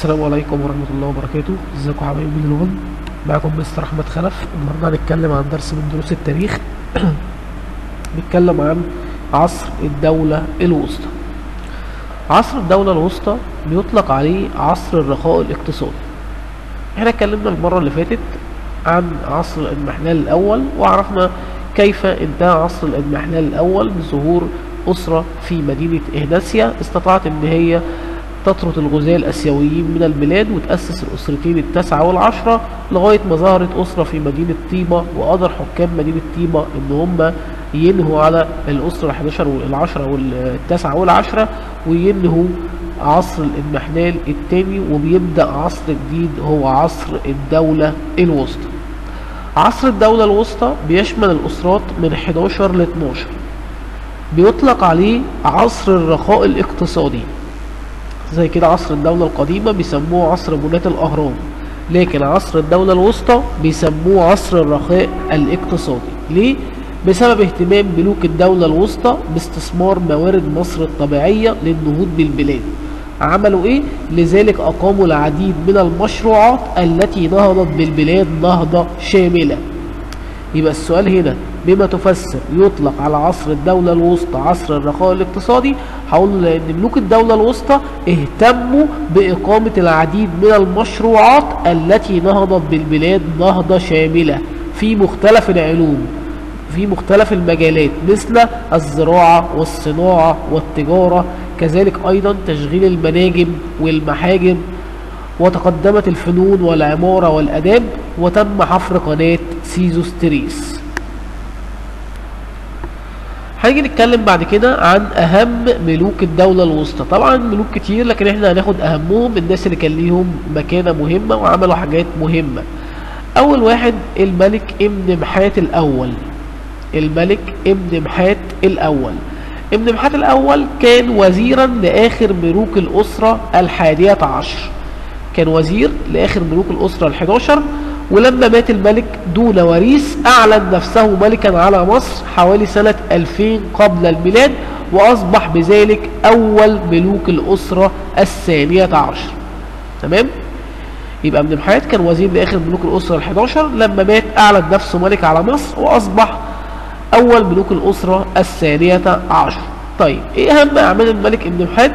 السلام عليكم ورحمة الله وبركاته ازيكم حبايبي من الون معكم مستر احمد خلف النهارده هنتكلم عن درس من دروس التاريخ بنتكلم عن عصر الدولة الوسطى عصر الدولة الوسطى بيطلق عليه عصر الرخاء الاقتصادي احنا اتكلمنا المرة اللي فاتت عن عصر الإضمحلال الأول وعرفنا كيف انتهى عصر الإضمحلال الأول بظهور أسرة في مدينة إهناسيا استطاعت إن هي تطرد الغزاة الأسيويين من البلاد وتأسس الأسرتين التاسعة والعشرة لغاية ما ظهرت أسرة في مدينة طيبة وقدر حكام مدينة طيبة إن هم ينهوا على الأسرة الحداشر والعشرة والتاسعة والعشرة وينهوا عصر الإضمحلال الثاني وبيبدأ عصر جديد هو عصر الدولة الوسطى عصر الدولة الوسطى بيشمل الأسرات من 11 ل 12 بيطلق عليه عصر الرخاء الاقتصادي زي كده عصر الدولة القديمة بيسموه عصر بناة الأهرام لكن عصر الدولة الوسطى بيسموه عصر الرخاء الاقتصادي ليه؟ بسبب اهتمام ملوك الدولة الوسطى باستثمار موارد مصر الطبيعية للنهوض بالبلاد عملوا ايه؟ لذلك اقاموا العديد من المشروعات التي نهضت بالبلاد نهضة شاملة يبقى السؤال هنا بما تفسر يطلق على عصر الدولة الوسطى عصر الرخاء الاقتصادي هقول له لأن ملوك الدولة الوسطى اهتموا بإقامة العديد من المشروعات التي نهضت بالبلاد نهضة شاملة في مختلف العلوم في مختلف المجالات مثل الزراعة والصناعة والتجارة كذلك أيضا تشغيل المناجم والمحاجم وتقدمت الفنون والعمارة والأداب وتم حفر قناة سيزوستريس هنيجي نتكلم بعد كده عن أهم ملوك الدولة الوسطى طبعا ملوك كتير لكن احنا هناخد أهمهم الناس اللي كان ليهم مكانة مهمة وعملوا حاجات مهمة أول واحد الملك ابن محات الأول الملك ابن محات الأول ابن محات الأول كان وزيرا لآخر ملوك الأسرة الحادية عشر كان وزير لآخر ملوك الأسرة الحداشر ولما مات الملك دون وريث أعلن نفسه ملكا على مصر حوالي سنة 2000 قبل الميلاد وأصبح بذلك أول ملوك الأسرة الثانية عشر تمام؟ يبقى ابن محات كان وزير لآخر ملوك الأسرة الحداشر لما مات أعلن نفسه ملك على مصر وأصبح أول ملوك الأسرة الثانية عشر طيب إيه أهم أعمال الملك ابن محات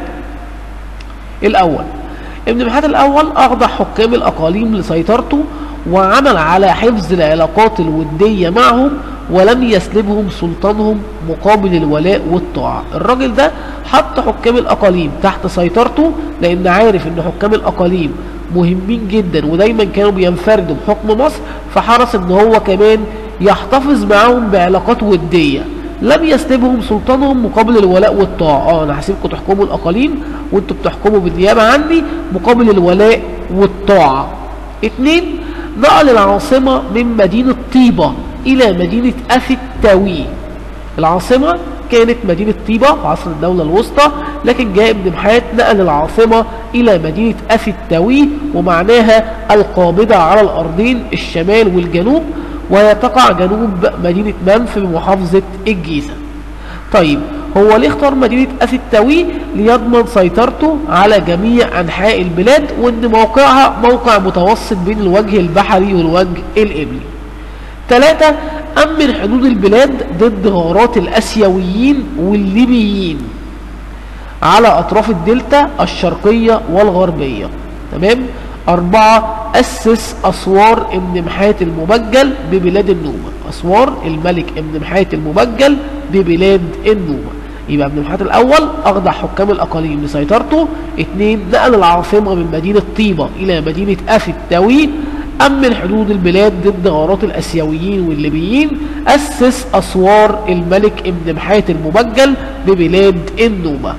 الأول ابن محات الأول أخضع حكام الأقاليم لسيطرته وعمل على حفظ العلاقات الودية معهم ولم يسلبهم سلطانهم مقابل الولاء والطاعة الراجل ده حط حكام الأقاليم تحت سيطرته لأن عارف أن حكام الأقاليم مهمين جدا ودايما كانوا بينفردوا بحكم مصر فحرص ان هو كمان يحتفظ معاهم بعلاقات ودية لم يسلبهم سلطانهم مقابل الولاء والطاعة اه انا هسيبكم تحكموا الاقاليم وانتوا بتحكموا بالنيابة عني مقابل الولاء والطاعة اتنين نقل العاصمة من مدينة طيبة الى مدينة افيتاوي العاصمة كانت مدينة طيبة في عصر الدولة الوسطى لكن جاء ابن محات نقل العاصمة إلى مدينة أفيتاوي ومعناها القابضة على الأرضين الشمال والجنوب وهي تقع جنوب مدينة منف بمحافظة الجيزة طيب هو ليه اختار مدينة أفيتاوي ليضمن سيطرته على جميع أنحاء البلاد وأن موقعها موقع متوسط بين الوجه البحري والوجه الإبلي ثلاثة أمن حدود البلاد ضد غارات الأسيويين والليبيين على أطراف الدلتا الشرقية والغربية تمام أربعة أسس أسوار ابن محات المبجل ببلاد النوبة أسوار الملك ابن محات المبجل ببلاد النوبة يبقى ابن محات الأول أخضع حكام الأقاليم لسيطرته اثنين نقل العاصمة من مدينة طيبة إلى مدينة أفيتاوي أمن حدود البلاد ضد غارات الأسيويين والليبيين أسس أسوار الملك ابن محات المبجل ببلاد النوبة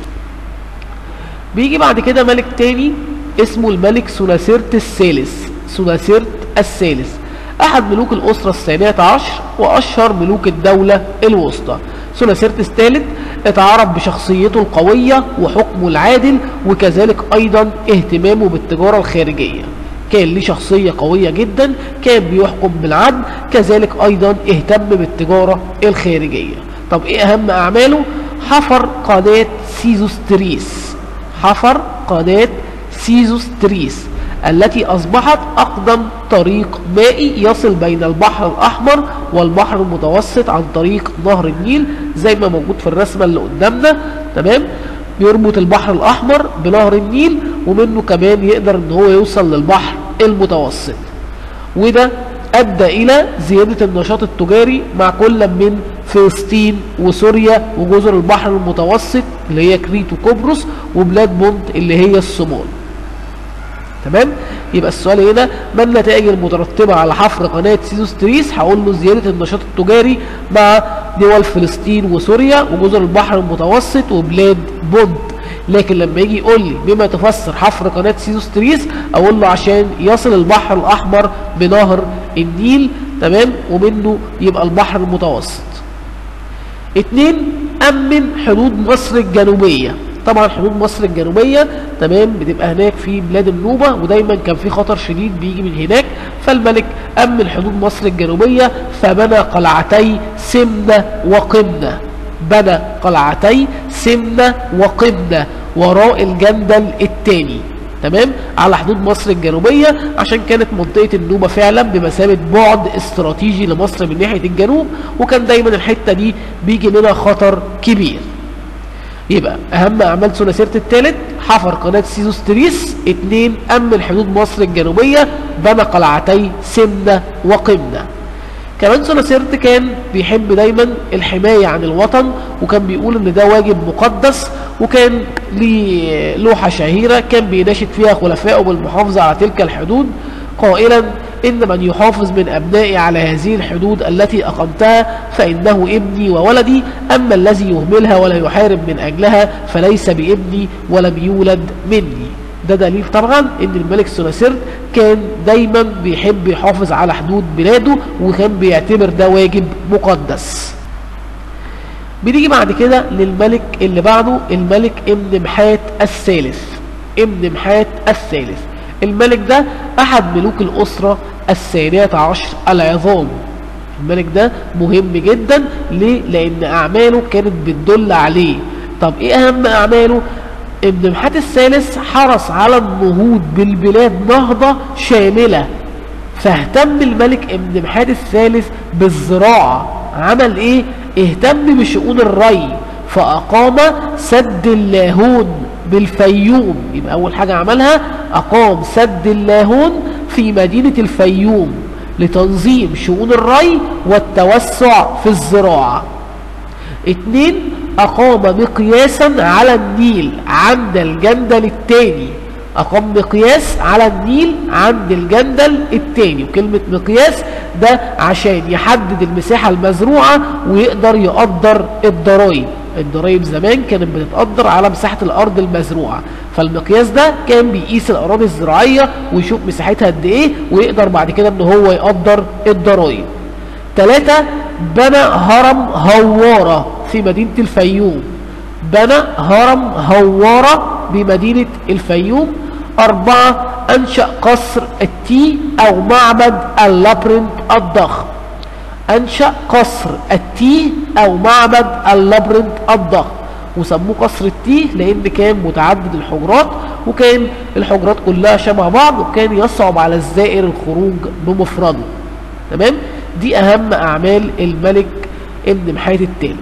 بيجي بعد كده ملك تاني اسمه الملك سناسرت الثالث سناسرت الثالث أحد ملوك الأسرة الثانية عشر وأشهر ملوك الدولة الوسطى سناسرت الثالث اتعرف بشخصيته القوية وحكمه العادل وكذلك أيضا اهتمامه بالتجارة الخارجية كان ليه شخصية قوية جدا كان بيحكم بالعدل كذلك أيضا اهتم بالتجارة الخارجية طب ايه أهم أعماله حفر قناة سيزوستريس حفر قناة سيزوستريس التي أصبحت أقدم طريق مائي يصل بين البحر الأحمر والبحر المتوسط عن طريق نهر النيل زي ما موجود في الرسمة اللي قدامنا تمام بيربط البحر الأحمر بنهر النيل ومنه كمان يقدر ان هو يوصل للبحر المتوسط وده أدى إلى زيادة النشاط التجاري مع كل من فلسطين وسوريا وجزر البحر المتوسط اللي هي كريت وقبرص وبلاد بونت اللي هي الصومال تمام يبقى السؤال هنا ما النتائج المترتبة على حفر قناة سيزوستريس هقول له زيادة النشاط التجاري مع دول فلسطين وسوريا وجزر البحر المتوسط وبلاد بونت لكن لما يجي يقول لي بما تفسر حفر قناة سيزوستريس اقول له عشان يصل البحر الاحمر بنهر النيل تمام ومنه يبقى البحر المتوسط اتنين امن حدود مصر الجنوبية طبعا حدود مصر الجنوبية تمام بتبقى هناك في بلاد النوبة ودايما كان في خطر شديد بيجي من هناك فالملك امن حدود مصر الجنوبية فبنى قلعتي سمنة وقمنة بنى قلعتي سمنة وقمنة وراء الجندل الثاني تمام على حدود مصر الجنوبية عشان كانت منطقة النوبة فعلا بمثابة بعد استراتيجي لمصر من ناحية الجنوب وكان دايما الحتة دي بيجي منها خطر كبير يبقى اهم اعمال ثلاثيه الثالث حفر قناه سيزوستريس اثنين امن حدود مصر الجنوبيه بنى قلعتي سمنه وقمنه كمان سوناسيرت كان بيحب دايما الحماية عن الوطن وكان بيقول ان ده واجب مقدس وكان ليه لوحة شهيرة كان بيناشد فيها خلفائه بالمحافظة على تلك الحدود قائلا إن من يحافظ من أبنائي على هذه الحدود التي أقمتها فإنه ابني وولدي أما الذي يهملها ولا يحارب من أجلها فليس بابني ولم يولد مني ده دليل طبعا ان الملك سوناسيرت كان دايما بيحب يحافظ على حدود بلاده وكان بيعتبر ده واجب مقدس بنيجي بعد كده للملك اللي بعده الملك ابن محات الثالث ابن محات الثالث الملك ده احد ملوك الاسرة الثانية عشر العظام الملك ده مهم جدا ليه لان اعماله كانت بتدل عليه طب ايه اهم اعماله ابن محات الثالث حرص على النهوض بالبلاد نهضة شاملة فاهتم الملك ابن محات الثالث بالزراعة عمل ايه اهتم بشؤون الري فاقام سد اللاهون بالفيوم يبقى اول حاجة عملها اقام سد اللاهون في مدينة الفيوم لتنظيم شؤون الري والتوسع في الزراعة اتنين أقام مقياسا على النيل عند الجندل الثاني أقام مقياس على النيل عند الجندل الثاني وكلمة مقياس ده عشان يحدد المساحة المزروعة ويقدر يقدر الضرايب الضرايب زمان كانت بتتقدر على مساحة الأرض المزروعة فالمقياس ده كان بيقيس الأراضي الزراعية ويشوف مساحتها قد إيه ويقدر بعد كده إن هو يقدر الضرايب ثلاثة بنى هرم هوارة في مدينة الفيوم بنى هرم هوارة بمدينة الفيوم أربعة أنشأ قصر التي أو معبد اللابرنت الضخم أنشأ قصر التي أو معبد اللابرنت الضخم وسموه قصر التيه لأن كان متعدد الحجرات وكان الحجرات كلها شبه بعض وكان يصعب على الزائر الخروج بمفرده تمام دي أهم أعمال الملك ابن محات الثالث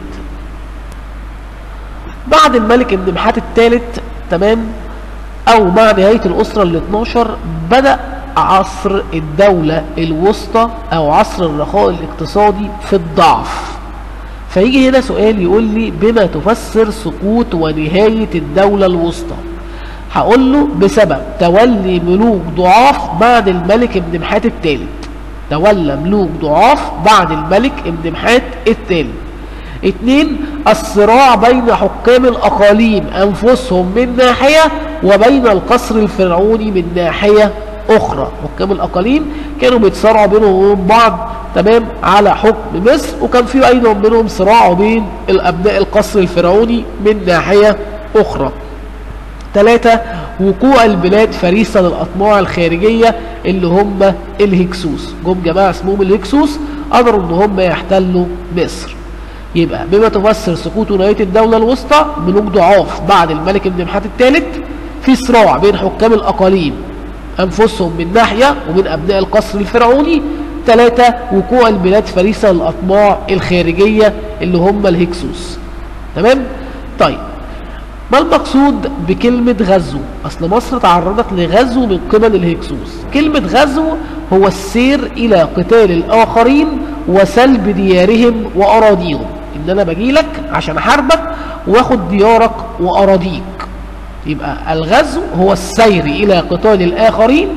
بعد الملك ابن محات الثالث تمام او مع نهاية الاسرة ال 12 بدأ عصر الدولة الوسطى او عصر الرخاء الاقتصادي في الضعف فيجي هنا سؤال يقول لي بما تفسر سقوط ونهاية الدولة الوسطى هقول له بسبب تولي ملوك ضعاف بعد الملك ابن محات الثالث تولى ملوك ضعاف بعد الملك ابن محات الثالث اتنين الصراع بين حكام الأقاليم أنفسهم من ناحية وبين القصر الفرعوني من ناحية أخرى حكام الأقاليم كانوا بيتصارعوا بينهم وبين بعض تمام على حكم مصر وكان في أيضا بينهم صراع بين الأبناء القصر الفرعوني من ناحية أخرى ثلاثة وقوع البلاد فريسة للأطماع الخارجية اللي هم الهكسوس جم جماعة اسمهم الهكسوس قدروا ان هم يحتلوا مصر يبقى بما تفسر سقوط ونهاية الدولة الوسطى ملوك ضعاف بعد الملك ابن محات الثالث في صراع بين حكام الاقاليم انفسهم من ناحيه ومن ابناء القصر الفرعوني ثلاثة وقوع البلاد فريسة للأطماع الخارجية اللي هم الهكسوس تمام؟ طيب ما المقصود بكلمة غزو؟ أصل مصر تعرضت لغزو من قبل الهكسوس كلمة غزو هو السير إلى قتال الآخرين وسلب ديارهم وأراضيهم إن أنا بجيلك عشان أحاربك وآخد ديارك وأراضيك يبقى الغزو هو السير إلى قتال الآخرين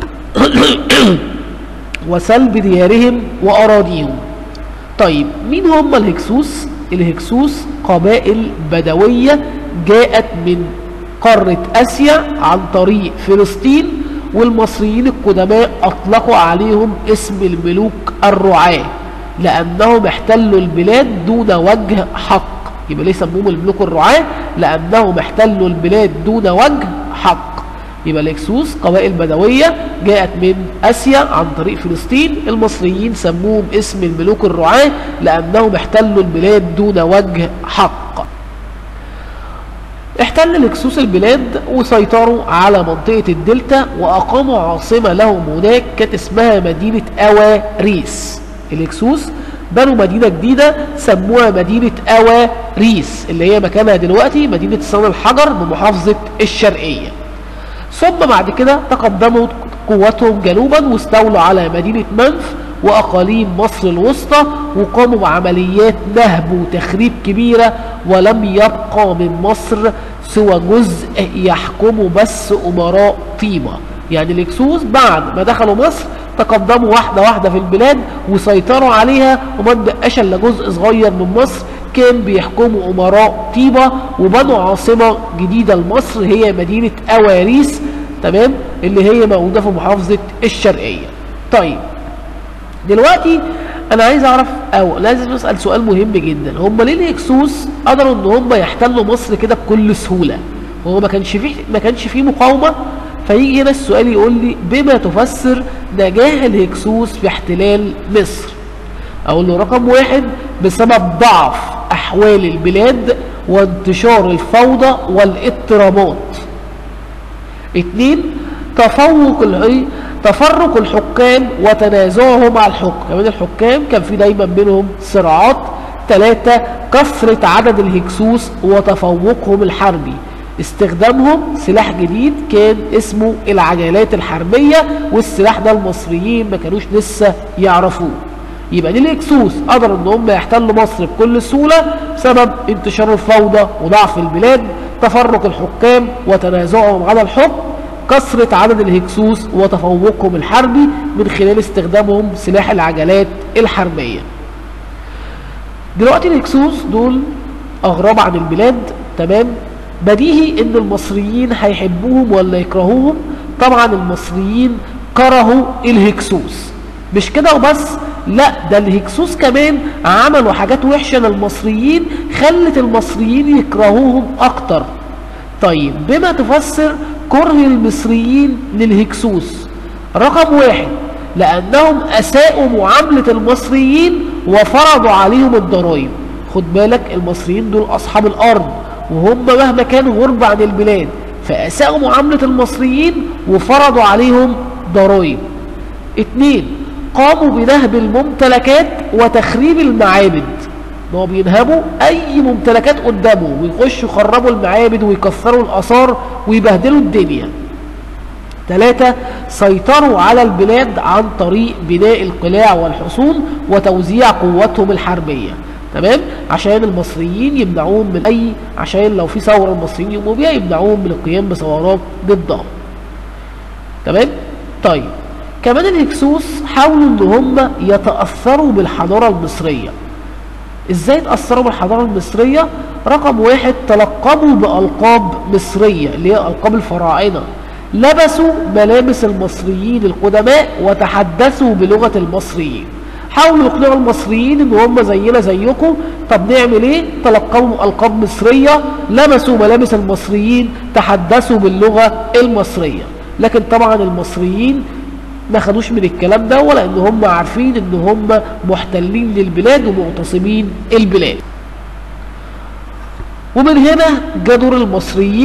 وسلب ديارهم وأراضيهم طيب مين هم الهكسوس الهكسوس قبائل بدوية جاءت من قارة آسيا عن طريق فلسطين والمصريين القدماء أطلقوا عليهم اسم الملوك الرعاة لأنهم احتلوا البلاد دون وجه حق يبقى ليه سموهم الملوك الرعاة لأنهم احتلوا البلاد دون وجه حق يبقى الهكسوس قبائل بدوية جاءت من آسيا عن طريق فلسطين المصريين سموهم اسم الملوك الرعاة لأنهم احتلوا البلاد دون وجه حق احتل الهكسوس البلاد وسيطروا على منطقة الدلتا وأقاموا عاصمة لهم هناك كانت اسمها مدينة أواريس الهكسوس بنوا مدينة جديدة سموها مدينة أواريس اللي هي مكانها دلوقتي مدينة صن الحجر بمحافظة الشرقية ثم بعد كده تقدموا قواتهم جنوبا واستولوا على مدينة منف وأقاليم مصر الوسطى وقاموا بعمليات نهب وتخريب كبيرة ولم يبقى من مصر سوى جزء يحكمه بس أمراء طيبة يعني الهكسوس بعد ما دخلوا مصر تقدموا واحدة واحدة في البلاد وسيطروا عليها وما تبقاش الا جزء صغير من مصر كان بيحكموا أمراء طيبة وبنوا عاصمة جديدة لمصر هي مدينة أواريس تمام اللي هي موجودة في محافظة الشرقية طيب دلوقتي انا عايز اعرف او لازم اسال سؤال مهم جدا هم ليه الهكسوس قدروا ان هم يحتلوا مصر كده بكل سهوله هو ما كانش فيه ما كانش فيه مقاومه فيجي هنا السؤال يقول لي بما تفسر نجاح الهكسوس في احتلال مصر اقول له رقم واحد بسبب ضعف احوال البلاد وانتشار الفوضى والاضطرابات اتنين تفوق العي تفرق الحكام وتنازعهم على الحكم كمان الحكام كان في دايما بينهم صراعات ثلاثة كثرة عدد الهكسوس وتفوقهم الحربي استخدامهم سلاح جديد كان اسمه العجلات الحربية والسلاح ده المصريين ما كانوش لسه يعرفوه يبقى دي الهكسوس قدروا ان هم يحتلوا مصر بكل سهولة بسبب انتشار الفوضى وضعف البلاد تفرق الحكام وتنازعهم على الحكم كثرة عدد الهكسوس وتفوقهم الحربي من خلال استخدامهم سلاح العجلات الحربية دلوقتي الهكسوس دول أغراب عن البلاد تمام بديهي ان المصريين هيحبوهم ولا يكرهوهم طبعا المصريين كرهوا الهكسوس مش كده وبس لا ده الهكسوس كمان عملوا حاجات وحشة للمصريين خلت المصريين يكرهوهم اكتر طيب بما تفسر كره المصريين للهكسوس رقم واحد لأنهم أساءوا معاملة المصريين وفرضوا عليهم الضرائب خد بالك المصريين دول أصحاب الأرض وهم مهما كانوا غرب عن البلاد فأساءوا معاملة المصريين وفرضوا عليهم ضرائب اتنين قاموا بنهب الممتلكات وتخريب المعابد هو بينهبوا اي ممتلكات قدامه ويخشوا يخربوا المعابد ويكسروا الاثار ويبهدلوا الدنيا ثلاثة سيطروا على البلاد عن طريق بناء القلاع والحصون وتوزيع قوتهم الحربية تمام عشان المصريين يمنعوهم من اي عشان لو في ثورة المصريين يقوموا بيها يمنعوهم من القيام بثورات ضدهم تمام طيب كمان الهكسوس حاولوا ان هم يتأثروا بالحضارة المصرية ازاي تأثروا بالحضارة المصرية رقم واحد تلقبوا بألقاب مصرية اللي هي ألقاب الفراعنة لبسوا ملابس المصريين القدماء وتحدثوا بلغة المصريين حاولوا يقنعوا المصريين ان هم زينا زيكم طب نعمل ايه تلقبوا ألقاب مصرية لبسوا ملابس المصريين تحدثوا باللغة المصرية لكن طبعا المصريين ما خدوش من الكلام ده ولا ان هم عارفين ان هم محتلين للبلاد ومغتصبين البلاد ومن هنا جاء دور المصريين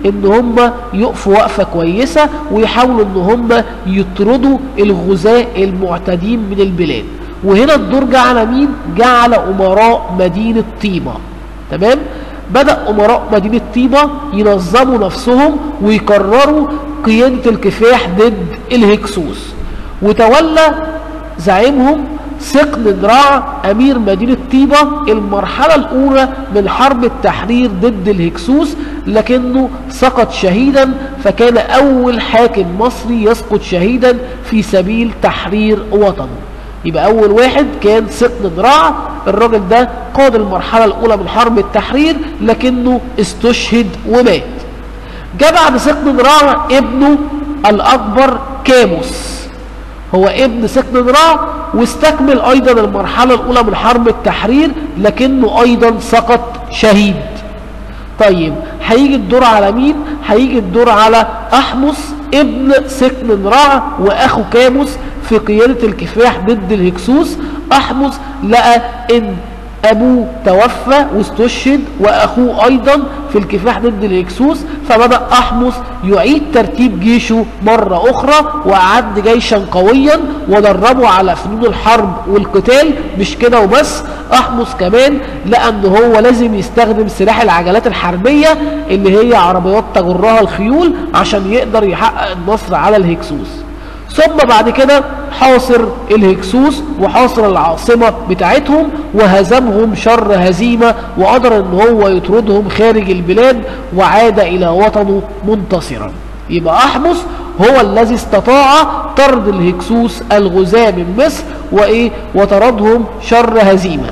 ان هم يقفوا وقفة كويسة ويحاولوا ان هم يطردوا الغزاة المعتدين من البلاد وهنا الدور جه على مين جه على امراء مدينة طيبة تمام بدأ أمراء مدينة طيبة ينظموا نفسهم ويقرروا قيادة الكفاح ضد الهكسوس وتولى زعيمهم سقن ذراع أمير مدينة طيبة المرحلة الأولى من حرب التحرير ضد الهكسوس لكنه سقط شهيدا فكان أول حاكم مصري يسقط شهيدا في سبيل تحرير وطنه يبقى أول واحد كان سقن ذراع الراجل ده قاد المرحلة الأولى من حرب التحرير لكنه استشهد ومات جاء بعد سقن ذراع ابنه الأكبر كاموس هو ابن سقن ذراع واستكمل أيضا المرحلة الأولى من حرب التحرير لكنه أيضا سقط شهيد طيب هيجي الدور على مين هيجي الدور على أحمس ابن سقن ذراع وأخو كاموس في قيادة الكفاح ضد الهكسوس أحمس لقى إن أبوه توفى واستشهد وأخوه أيضا في الكفاح ضد الهكسوس فبدأ أحمس يعيد ترتيب جيشه مرة أخرى وأعد جيشا قويا ودربه على فنون الحرب والقتال مش كده وبس أحمس كمان لقى أن هو لازم يستخدم سلاح العجلات الحربية اللي هي عربيات تجرها الخيول عشان يقدر يحقق النصر على الهكسوس ثم بعد كده حاصر الهكسوس وحاصر العاصمة بتاعتهم وهزمهم شر هزيمة وقدر ان هو يطردهم خارج البلاد وعاد الى وطنه منتصرا يبقى احمس هو الذي استطاع طرد الهكسوس الغزاة من مصر وايه وطردهم شر هزيمه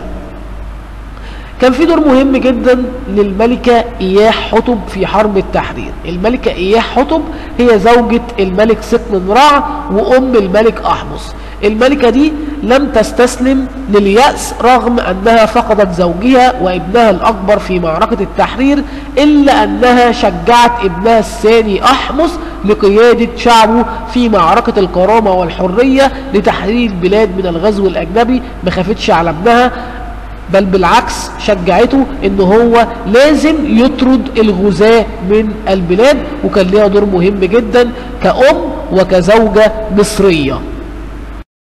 كان في دور مهم جدا للملكة إياح حطب في حرب التحرير الملكة إياح حطب هي زوجة الملك سقن رع وأم الملك أحمس الملكة دي لم تستسلم لليأس رغم أنها فقدت زوجها وابنها الأكبر في معركة التحرير إلا أنها شجعت ابنها الثاني أحمس لقيادة شعبه في معركة الكرامة والحرية لتحرير البلاد من الغزو الأجنبي ما خافتش على ابنها بل بالعكس شجعته ان هو لازم يطرد الغزاة من البلاد وكان ليها دور مهم جدا كأم وكزوجة مصرية